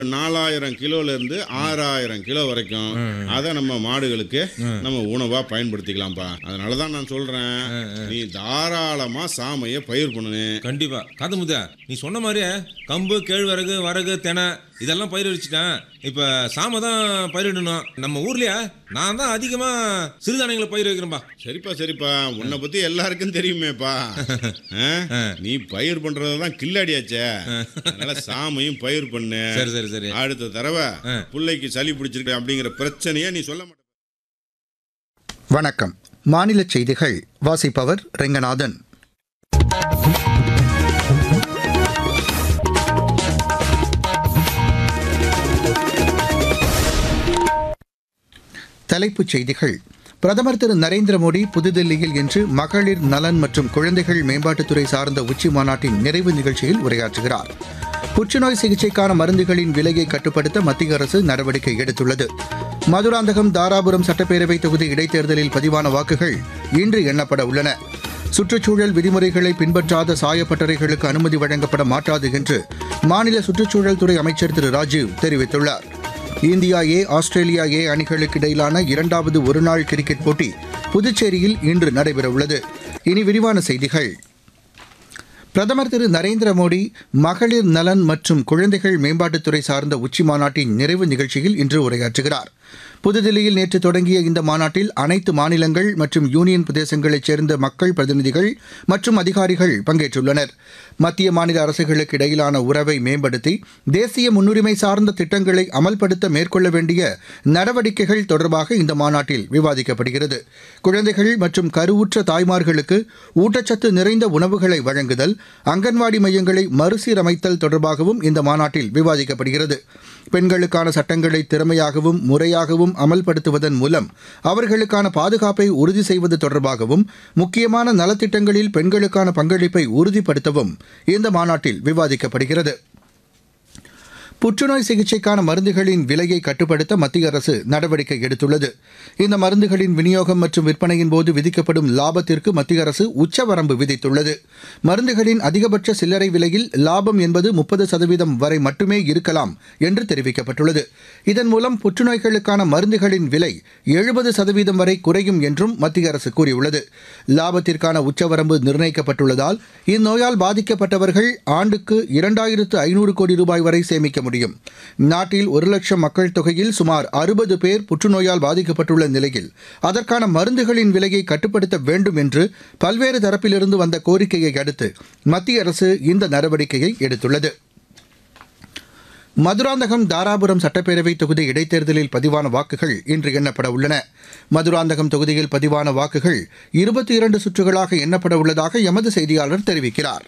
நாலாயிரம் கிலோல இருந்து ஆறாயிரம் கிலோ வரைக்கும் அதை நம்ம மாடுகளுக்கு நம்ம உணவா பயன்படுத்திக்கலாம்ப்பா அதனால தான் நான் சொல்றேன் நீ தாராளமா சாமையை பயிர் பண்ணு கண்டிப்பா காது முத நீ சொன்ன மாதிரியே கம்பு கேழ்வரகு வரகு தெனை இதெல்லாம் பயிர் வச்சுட்டேன் இப்ப சாம தான் பயிரிடணும் நம்ம ஊர்லயே நான் தான் அதிகமா சிறுதானியங்களை பயிர் வைக்கிறேன்பா சரிப்பா சரிப்பா உன்னை பத்தி எல்லாருக்கும் தெரியுமேப்பா ஆ? நீ பயிர் பண்றதுதான் கில்லாடியாச்சே அதனால சாமையும் பயிர் பண்ணு சரி சரி சரி அடுத்த தடவை ஆ. பிள்ளைக்கு சளி பிடிச்சிருக்கு அப்படிங்கிற பிரச்சனையை நீ சொல்ல மாட்ட வணக்கம் மாநில செய்திகள் வாசிப்பவர் ரெங்கநாதன் தலைப்புச் செய்திகள் பிரதமர் திரு நரேந்திர மோடி புதுதில்லியில் இன்று மகளிர் நலன் மற்றும் குழந்தைகள் மேம்பாட்டுத்துறை சார்ந்த உச்சி மாநாட்டின் நிறைவு நிகழ்ச்சியில் உரையாற்றுகிறார் புற்றுநோய் சிகிச்சைக்கான மருந்துகளின் விலையை கட்டுப்படுத்த மத்திய அரசு நடவடிக்கை எடுத்துள்ளது மதுராந்தகம் தாராபுரம் சட்டப்பேரவை தொகுதி இடைத்தேர்தலில் பதிவான வாக்குகள் இன்று எண்ணப்பட உள்ளன சுற்றுச்சூழல் விதிமுறைகளை பின்பற்றாத சாயப்பட்டறைகளுக்கு அனுமதி வழங்கப்பட மாட்டாது என்று மாநில சுற்றுச்சூழல் துறை அமைச்சர் திரு ராஜீவ் தெரிவித்துள்ளார் இந்தியா ஏ ஆஸ்திரேலியா ஏ அணிகளுக்கு இடையிலான இரண்டாவது ஒருநாள் கிரிக்கெட் போட்டி புதுச்சேரியில் இன்று நடைபெறவுள்ளது இனி விரிவான செய்திகள் பிரதமர் திரு நரேந்திர மோடி மகளிர் நலன் மற்றும் குழந்தைகள் மேம்பாட்டுத்துறை சார்ந்த உச்சி மாநாட்டின் நிறைவு நிகழ்ச்சியில் இன்று உரையாற்றுகிறார் புதுதில்லியில் நேற்று தொடங்கிய இந்த மாநாட்டில் அனைத்து மாநிலங்கள் மற்றும் யூனியன் பிரதேசங்களைச் சேர்ந்த மக்கள் பிரதிநிதிகள் மற்றும் அதிகாரிகள் பங்கேற்றுள்ளனர் மத்திய மாநில அரசுகளுக்கு இடையிலான உறவை மேம்படுத்தி தேசிய முன்னுரிமை சார்ந்த திட்டங்களை அமல்படுத்த மேற்கொள்ள வேண்டிய நடவடிக்கைகள் தொடர்பாக இந்த மாநாட்டில் விவாதிக்கப்படுகிறது குழந்தைகள் மற்றும் கருவுற்ற தாய்மார்களுக்கு ஊட்டச்சத்து நிறைந்த உணவுகளை வழங்குதல் அங்கன்வாடி மையங்களை மறுசீரமைத்தல் தொடர்பாகவும் இந்த மாநாட்டில் விவாதிக்கப்படுகிறது பெண்களுக்கான சட்டங்களை திறமையாகவும் முறையாகவும் அமல்படுத்துவதன் மூலம் அவர்களுக்கான பாதுகாப்பை உறுதி செய்வது தொடர்பாகவும் முக்கியமான நலத்திட்டங்களில் பெண்களுக்கான பங்களிப்பை உறுதிப்படுத்தவும் இந்த மாநாட்டில் விவாதிக்கப்படுகிறது புற்றுநோய் சிகிச்சைக்கான மருந்துகளின் விலையை கட்டுப்படுத்த மத்திய அரசு நடவடிக்கை எடுத்துள்ளது இந்த மருந்துகளின் விநியோகம் மற்றும் விற்பனையின் போது விதிக்கப்படும் லாபத்திற்கு மத்திய அரசு உச்சவரம்பு விதித்துள்ளது மருந்துகளின் அதிகபட்ச சில்லறை விலையில் லாபம் என்பது முப்பது சதவீதம் வரை மட்டுமே இருக்கலாம் என்று தெரிவிக்கப்பட்டுள்ளது இதன் மூலம் புற்றுநோய்களுக்கான மருந்துகளின் விலை எழுபது சதவீதம் வரை குறையும் என்றும் மத்திய அரசு கூறியுள்ளது லாபத்திற்கான உச்சவரம்பு நிர்ணயிக்கப்பட்டுள்ளதால் இந்நோயால் பாதிக்கப்பட்டவர்கள் ஆண்டுக்கு இரண்டாயிரத்து ஐநூறு கோடி ரூபாய் வரை சேமிக்க முடியும் நாட்டில் ஒரு லட்சம் மக்கள் தொகையில் சுமார் அறுபது பேர் புற்றுநோயால் பாதிக்கப்பட்டுள்ள நிலையில் அதற்கான மருந்துகளின் விலையை கட்டுப்படுத்த வேண்டும் என்று பல்வேறு தரப்பிலிருந்து வந்த கோரிக்கையை அடுத்து மத்திய அரசு இந்த நடவடிக்கையை எடுத்துள்ளது மதுராந்தகம் தாராபுரம் சட்டப்பேரவை தொகுதி இடைத்தேர்தலில் பதிவான வாக்குகள் இன்று எண்ணப்பட உள்ளன மதுராந்தகம் தொகுதியில் பதிவான வாக்குகள் இருபத்தி இரண்டு சுற்றுகளாக எண்ணப்பட உள்ளதாக எமது செய்தியாளர் தெரிவிக்கிறார்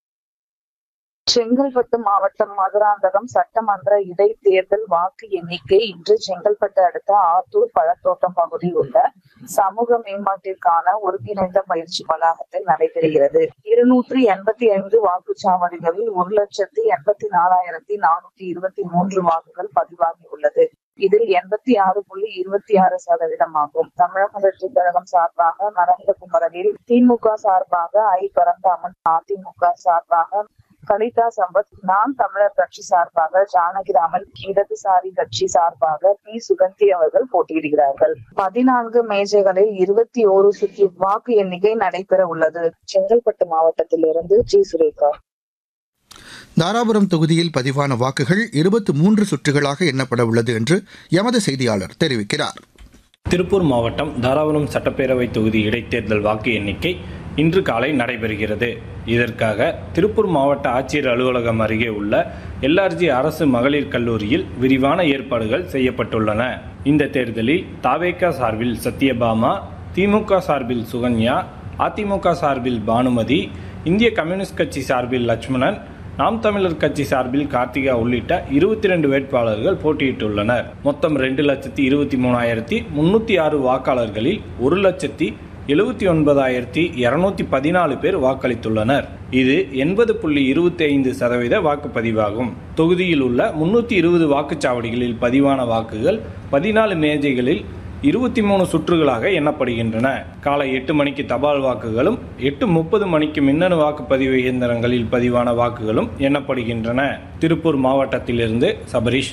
செங்கல்பட்டு மாவட்டம் மதுராந்தகம் சட்டமன்ற இடைத்தேர்தல் வாக்கு எண்ணிக்கை இன்று செங்கல்பட்டு அடுத்த ஆத்தூர் பழத்தோட்டம் பகுதியில் உள்ள சமூக மேம்பாட்டிற்கான ஒருங்கிணைந்த பயிற்சி வளாகத்தில் நடைபெறுகிறது இருநூற்றி எண்பத்தி ஐந்து வாக்குச்சாவடிகளில் ஒரு லட்சத்தி எண்பத்தி நாலாயிரத்தி நானூற்றி இருபத்தி மூன்று வாக்குகள் பதிவாகியுள்ளது இதில் எண்பத்தி ஆறு புள்ளி இருபத்தி ஆறு சதவீதமாகும் தமிழக வெற்றி கழகம் சார்பாக நரேந்திரகுமரனில் திமுக சார்பாக ஐ பரந்தாமன் அதிமுக சார்பாக கலிதா சம்பத் நாம் தமிழர் கட்சி சார்பாக ஜானகிராமன் இடதுசாரி கட்சி சார்பாக பி சுகந்தி அவர்கள் போட்டியிடுகிறார்கள் பதினான்கு மேஜைகளில் இருபத்தி ஓரு சுற்று வாக்கு எண்ணிக்கை நடைபெற உள்ளது செங்கல்பட்டு மாவட்டத்திலிருந்து ஜி சுரேகா தாராபுரம் தொகுதியில் பதிவான வாக்குகள் இருபத்தி மூன்று சுற்றுகளாக எண்ணப்பட உள்ளது என்று எமது செய்தியாளர் தெரிவிக்கிறார் திருப்பூர் மாவட்டம் தாராபுரம் சட்டப்பேரவை தொகுதி இடைத்தேர்தல் வாக்கு எண்ணிக்கை இன்று காலை நடைபெறுகிறது இதற்காக திருப்பூர் மாவட்ட ஆட்சியர் அலுவலகம் அருகே உள்ள எல்ஆர்ஜி அரசு மகளிர் கல்லூரியில் விரிவான ஏற்பாடுகள் செய்யப்பட்டுள்ளன இந்த தேர்தலில் தாவேகா சார்பில் சத்யபாமா திமுக சார்பில் சுகன்யா அதிமுக சார்பில் பானுமதி இந்திய கம்யூனிஸ்ட் கட்சி சார்பில் லட்சுமணன் நாம் தமிழர் கட்சி சார்பில் கார்த்திகா உள்ளிட்ட இருபத்தி ரெண்டு வேட்பாளர்கள் போட்டியிட்டுள்ளனர் மொத்தம் ரெண்டு லட்சத்தி இருபத்தி மூணாயிரத்தி முன்னூற்றி ஆறு வாக்காளர்களில் ஒரு லட்சத்தி எழுபத்தி ஒன்பதாயிரத்தி இருநூத்தி பதினாலு பேர் வாக்களித்துள்ளனர் இது எண்பது புள்ளி இருபத்தி ஐந்து சதவீத வாக்குப்பதிவாகும் தொகுதியில் உள்ள முன்னூற்றி இருபது வாக்குச்சாவடிகளில் பதிவான வாக்குகள் பதினாலு மேஜைகளில் இருபத்தி மூணு சுற்றுகளாக எண்ணப்படுகின்றன காலை எட்டு மணிக்கு தபால் வாக்குகளும் எட்டு முப்பது மணிக்கு மின்னணு வாக்குப்பதிவு இயந்திரங்களில் பதிவான வாக்குகளும் எண்ணப்படுகின்றன திருப்பூர் மாவட்டத்திலிருந்து சபரீஷ்